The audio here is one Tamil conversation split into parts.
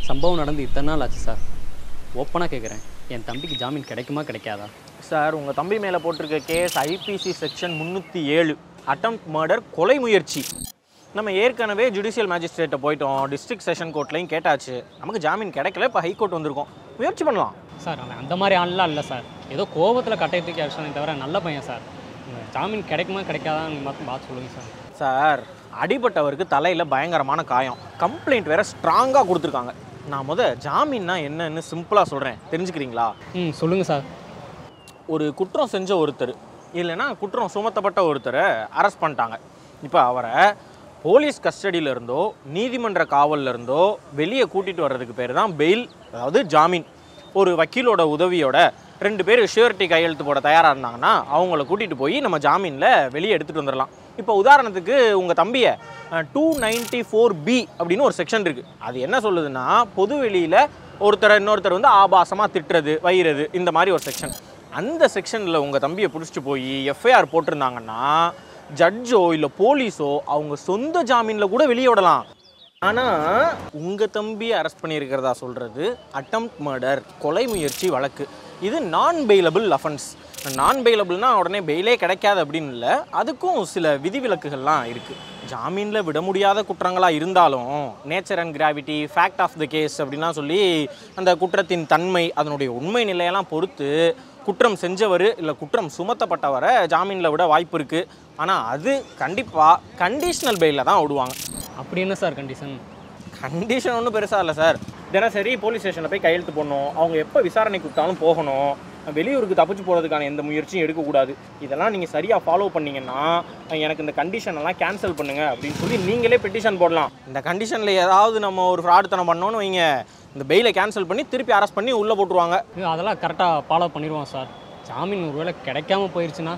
சம்பவம் நடந்து இத்தனை நாள் ஆச்சு சார் ஓப்பனாக கேட்குறேன் என் தம்பிக்கு ஜாமீன் கிடைக்குமா கிடைக்காதா சார் உங்கள் தம்பி மேலே போட்டிருக்க கேஸ் ஐபிசி செக்ஷன் முந்நூற்றி ஏழு அட்டம் மர்டர் கொலை முயற்சி நம்ம ஏற்கனவே ஜுடிஷியல் மேஜிஸ்ட்ரேட்டை போயிட்டோம் டிஸ்ட்ரிக்ட் செஷன் கோர்ட்லையும் கேட்டாச்சு நமக்கு ஜாமீன் கிடைக்கல இப்போ ஹைகோர்ட் வந்திருக்கோம் முயற்சி பண்ணலாம் சார் அவன் அந்த மாதிரி ஆள்லாம் இல்லை சார் ஏதோ கோபத்தில் கட்டையை தூக்கி அடிச்சானே தவிர நல்ல பையன் சார் உங்க ஜாமீன் கிடைக்குமா கிடைக்காதான்னு மட்டும் பார்த்து சொல்லுங்கள் சார் சார் அடிபட்டவருக்கு தலையில் பயங்கரமான காயம் கம்ப்ளைண்ட் வேற ஸ்ட்ராங்காக கொடுத்துருக்காங்க நான் முத ஜாமீன்னா என்னன்னு சிம்பிளாக சொல்கிறேன் தெரிஞ்சுக்கிறீங்களா ம் சொல்லுங்கள் சார் ஒரு குற்றம் செஞ்ச ஒருத்தர் இல்லைன்னா குற்றம் சுமத்தப்பட்ட ஒருத்தரை அரெஸ்ட் பண்ணிட்டாங்க இப்போ அவரை போலீஸ் கஸ்டடியில இருந்தோ நீதிமன்ற காவல்ல இருந்தோ வெளியே கூட்டிட்டு வர்றதுக்கு பேர் தான் பெயில் அதாவது ஜாமீன் ஒரு வக்கீலோட உதவியோட ரெண்டு பேர் ஷூரிட்டி கையெழுத்து போட தயாராக இருந்தாங்கன்னா அவங்கள கூட்டிகிட்டு போய் நம்ம ஜாமீனில் வெளியே எடுத்துகிட்டு வந்துடலாம் இப்போ உதாரணத்துக்கு உங்கள் தம்பியை டூ நைன்ட்டி ஃபோர் பி அப்படின்னு ஒரு செக்ஷன் இருக்குது அது என்ன சொல்லுதுன்னா பொது வெளியில் ஒருத்தரை இன்னொருத்தர் வந்து ஆபாசமாக திட்டுறது வைகிறது இந்த மாதிரி ஒரு செக்ஷன் அந்த செக்ஷனில் உங்கள் தம்பியை பிடிச்சிட்டு போய் எஃப்ஐஆர் போட்டிருந்தாங்கன்னா ஜட்ஜோ இல்லை போலீஸோ அவங்க சொந்த ஜாமீனில் கூட வெளியே விடலாம் ஆனால் உங்கள் தம்பியை அரெஸ்ட் பண்ணியிருக்கிறதா சொல்கிறது அட்டம்ப்ட் மர்டர் கொலை முயற்சி வழக்கு இது நான் பெயிலபிள் அஃபென்ஸ் நான் பெயிலபிள்னா உடனே பெயிலே கிடைக்காது அப்படின்னு இல்லை அதுக்கும் சில விதிவிலக்குகள்லாம் இருக்குது ஜாமீனில் விட முடியாத குற்றங்களாக இருந்தாலும் nature and gravity fact of the case அப்படின்லாம் சொல்லி அந்த குற்றத்தின் தன்மை அதனுடைய உண்மை நிலையெல்லாம் பொறுத்து குற்றம் செஞ்சவர் இல்லை குற்றம் சுமத்தப்பட்டவரை ஜாமீனில் விட வாய்ப்பு இருக்குது ஆனால் அது கண்டிப்பாக கண்டிஷனல் பெயிலில் தான் விடுவாங்க அப்படி என்ன சார் கண்டிஷன் கண்டிஷன் ஒன்றும் பெருசாக இல்லை சார் தினசரி போலீஸ் ஸ்டேஷனில் போய் கையெழுத்து போடணும் அவங்க எப்போ விசாரணை கூப்பிட்டாலும் போகணும் வெளியூருக்கு தப்பிச்சு போகிறதுக்கான எந்த முயற்சியும் எடுக்கக்கூடாது இதெல்லாம் நீங்கள் சரியாக ஃபாலோ பண்ணீங்கன்னா எனக்கு இந்த கண்டிஷன் எல்லாம் கேன்சல் பண்ணுங்க அப்படின்னு சொல்லி நீங்களே பெட்டிஷன் போடலாம் இந்த கண்டிஷனில் ஏதாவது நம்ம ஒரு ஃப்ராடுத்தனம் பண்ணோன்னு வைங்க இந்த பெயிலை கேன்சல் பண்ணி திருப்பி அரெஸ்ட் பண்ணி உள்ளே போட்டுருவாங்க இது அதெல்லாம் கரெக்டாக ஃபாலோ பண்ணிடுவோம் சார் ஜாமீன் ஒருவேளை கிடைக்காம போயிடுச்சுன்னா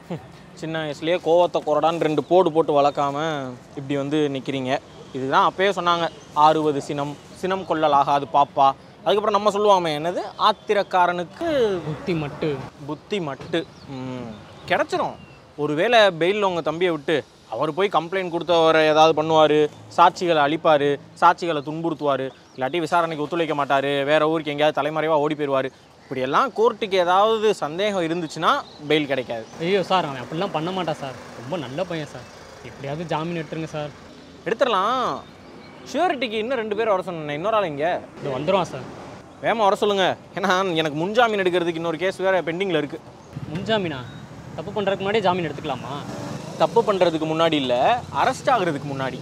சின்ன வயசுலேயே கோவத்தை குறடான்னு ரெண்டு போடு போட்டு வளர்க்காம இப்படி வந்து நிற்கிறீங்க இதுதான் அப்பயே சொன்னாங்க ஆறுவது சினம் சினம் கொள்ளலாகாது பாப்பா அதுக்கப்புறம் நம்ம சொல்லுவாமே என்னது ஆத்திரக்காரனுக்கு புத்தி மட்டு புத்தி மட்டு ம், கிடைச்சிரும் ஒருவேளை பெயிலில் உங்கள் தம்பியை விட்டு அவர் போய் கம்ப்ளைண்ட் கொடுத்தவரை ஏதாவது பண்ணுவார் சாட்சிகளை அழிப்பார் சாட்சிகளை துன்புறுத்துவார் இல்லாட்டி விசாரணைக்கு ஒத்துழைக்க மாட்டார் வேற ஊருக்கு எங்கேயாவது தலைமறைவாக ஓடி போயிடுவார் இப்படியெல்லாம் கோர்ட்டுக்கு ஏதாவது சந்தேகம் இருந்துச்சுன்னா பெயில் கிடைக்காது ஐயோ சார் அவன் அப்படிலாம் பண்ண மாட்டான் சார் ரொம்ப நல்ல பையன் சார் எப்படியாவது ஜாமீன் எடுத்துருங்க சார் எடுத்துடலாம் ஷூரிட்டிக்கு இன்னும் ரெண்டு பேர் வர சொன்னேன் இன்னொரு ஆள் இங்கே இது வந்துடுவான் சார் வேகமாக வர சொல்லுங்க ஏன்னா எனக்கு முன்ஜாமீன் எடுக்கிறதுக்கு இன்னொரு கேஸ் வேறு பெண்டிங்கில் இருக்குது முன்ஜாமீனா தப்பு பண்ணுறதுக்கு முன்னாடியே ஜாமீன் எடுத்துக்கலாமா தப்பு பண்ணுறதுக்கு முன்னாடி இல்லை அரெஸ்ட் ஆகுறதுக்கு முன்னாடி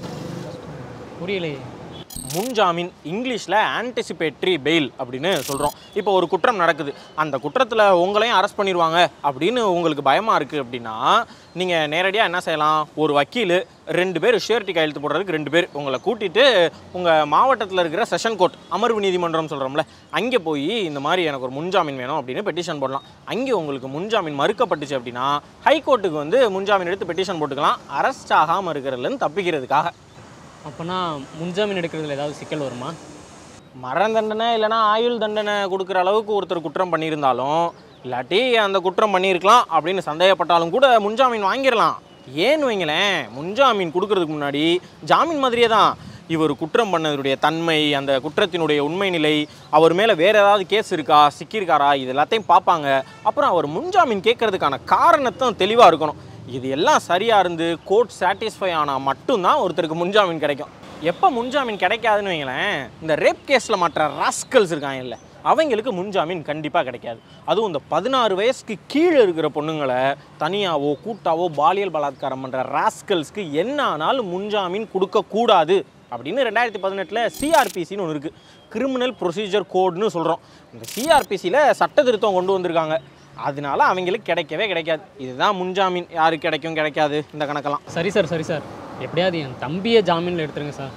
புரியலையே முன்ஜாமீன் இங்கிலீஷில் ஆன்டிசிபேட்ரி பெயில் அப்படின்னு சொல்கிறோம் இப்போ ஒரு குற்றம் நடக்குது அந்த குற்றத்தில் உங்களையும் அரெஸ்ட் பண்ணிடுவாங்க அப்படின்னு உங்களுக்கு பயமாக இருக்குது அப்படின்னா நீங்கள் நேரடியாக என்ன செய்யலாம் ஒரு வக்கீல் ரெண்டு பேர் ஷூரிட்டி கையெழுத்து போடுறதுக்கு ரெண்டு பேர் உங்களை கூட்டிட்டு உங்கள் மாவட்டத்தில் இருக்கிற செஷன் கோர்ட் அமர்வு நீதிமன்றம் சொல்கிறோம்ல அங்கே போய் இந்த மாதிரி எனக்கு ஒரு முன்ஜாமீன் வேணும் அப்படின்னு பெட்டிஷன் போடலாம் அங்கே உங்களுக்கு முன்ஜாமீன் மறுக்கப்பட்டுச்சு அப்படின்னா ஹைகோர்ட்டுக்கு வந்து முன்ஜாமீன் எடுத்து பெட்டிஷன் போட்டுக்கலாம் அரெஸ்ட் ஆகாமல் இருக்கிறதுலேருந்து தப்பிக்கிறதுக்காக அப்போனா முன்ஜாமீன் எடுக்கிறதுல ஏதாவது சிக்கல் வருமா மரண தண்டனை இல்லைனா ஆயுள் தண்டனை கொடுக்குற அளவுக்கு ஒருத்தர் குற்றம் பண்ணியிருந்தாலும் இல்லாட்டி அந்த குற்றம் பண்ணியிருக்கலாம் அப்படின்னு சந்தேகப்பட்டாலும் கூட முன்ஜாமீன் வாங்கிடலாம் ஏன்னு வைங்களேன் முன்ஜாமீன் கொடுக்கறதுக்கு முன்னாடி ஜாமீன் மாதிரியே தான் இவர் குற்றம் பண்ணதுடைய தன்மை அந்த குற்றத்தினுடைய உண்மை நிலை அவர் மேலே வேறு ஏதாவது கேஸ் இருக்கா சிக்கியிருக்காரா இது எல்லாத்தையும் பார்ப்பாங்க அப்புறம் அவர் முன்ஜாமீன் கேட்கறதுக்கான காரணத்தும் தெளிவாக இருக்கணும் இது எல்லாம் சரியாக இருந்து கோர்ட் சாட்டிஸ்ஃபை ஆனால் மட்டும்தான் ஒருத்தருக்கு முன்ஜாமீன் கிடைக்கும் எப்போ முன்ஜாமீன் கிடைக்காதுன்னு வைங்களேன் இந்த ரேப் கேஸில் மற்ற ராஸ்கல்ஸ் இருக்காங்கல்ல அவங்களுக்கு முன்ஜாமீன் கண்டிப்பாக கிடைக்காது அதுவும் இந்த பதினாறு வயசுக்கு கீழே இருக்கிற பொண்ணுங்களை தனியாவோ கூட்டாவோ பாலியல் பலாத்காரம் பண்ணுற ராஸ்கல்ஸ்க்கு என்ன ஆனாலும் முன்ஜாமீன் கொடுக்கக்கூடாது அப்படின்னு ரெண்டாயிரத்தி பதினெட்டில் சிஆர்பிசின்னு ஒன்று இருக்குது கிரிமினல் ப்ரொசீஜர் கோட்னு சொல்கிறோம் இந்த சிஆர்பிசியில் சட்ட திருத்தம் கொண்டு வந்திருக்காங்க அதனால அவங்களுக்கு கிடைக்கவே கிடைக்காது இதுதான் முன்ஜாமீன் யாருக்கு கிடைக்கும் கிடைக்காது இந்த கணக்கெல்லாம் சரி சார் சரி சார் எப்படியாவது என் தம்பியை ஜாமீனில் எடுத்துருங்க சார்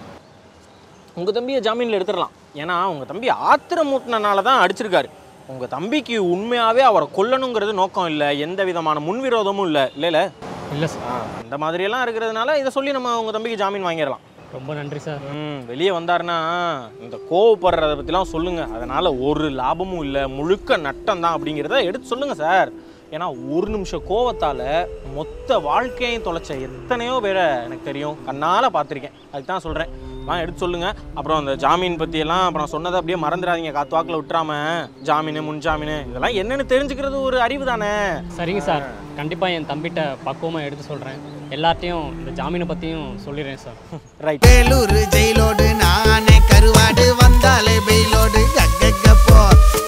உங்கள் தம்பியை ஜாமீனில் எடுத்துடலாம் ஏன்னா உங்கள் தம்பி ஆத்திரமூட்டினால தான் அடிச்சிருக்காரு உங்கள் தம்பிக்கு உண்மையாகவே அவரை கொல்லணுங்கிறது நோக்கம் இல்லை எந்த விதமான முன்விரோதமும் இல்லை இல்லைல்ல இல்லை சார் ஆ, அந்த மாதிரியெல்லாம் இருக்கிறதுனால இதை சொல்லி நம்ம உங்கள் தம்பிக்கு ஜாமீன் வாங்கிடலாம் ரொம்ப நன்றி சார் ம் வெளியே வந்தாருன்னா இந்த கோவப்படுறத பற்றிலாம் சொல்லுங்கள் அதனால் ஒரு லாபமும் இல்லை முழுக்க நட்டம் தான் அப்படிங்கிறத எடுத்து சொல்லுங்கள் சார் ஏன்னா ஒரு நிமிஷம் கோவத்தால் மொத்த வாழ்க்கையையும் தொலைச்ச எத்தனையோ பேரை எனக்கு தெரியும் கண்ணால் பார்த்துருக்கேன் அதுக்கு தான் சொல்கிறேன் எல்லாம் எடுத்து சொல்லுங்க அப்புறம் அந்த ஜாமீன் பற்றியெல்லாம் அப்புறம் சொன்னதை அப்படியே மறந்துடாதீங்க காத்து வாக்கில் விட்டுறாம ஜாமீன் முன்ஜாமீன் இதெல்லாம் என்னன்னு தெரிஞ்சுக்கிறது ஒரு அறிவு தானே சரிங்க சார் கண்டிப்பாக என் தம்பிகிட்ட பக்குவமாக எடுத்து சொல்கிறேன் எல்லார்ட்டையும் இந்த ஜாமீனை பற்றியும் சொல்லிடுறேன் சார் ரைட் வேலூர் ஜெயிலோடு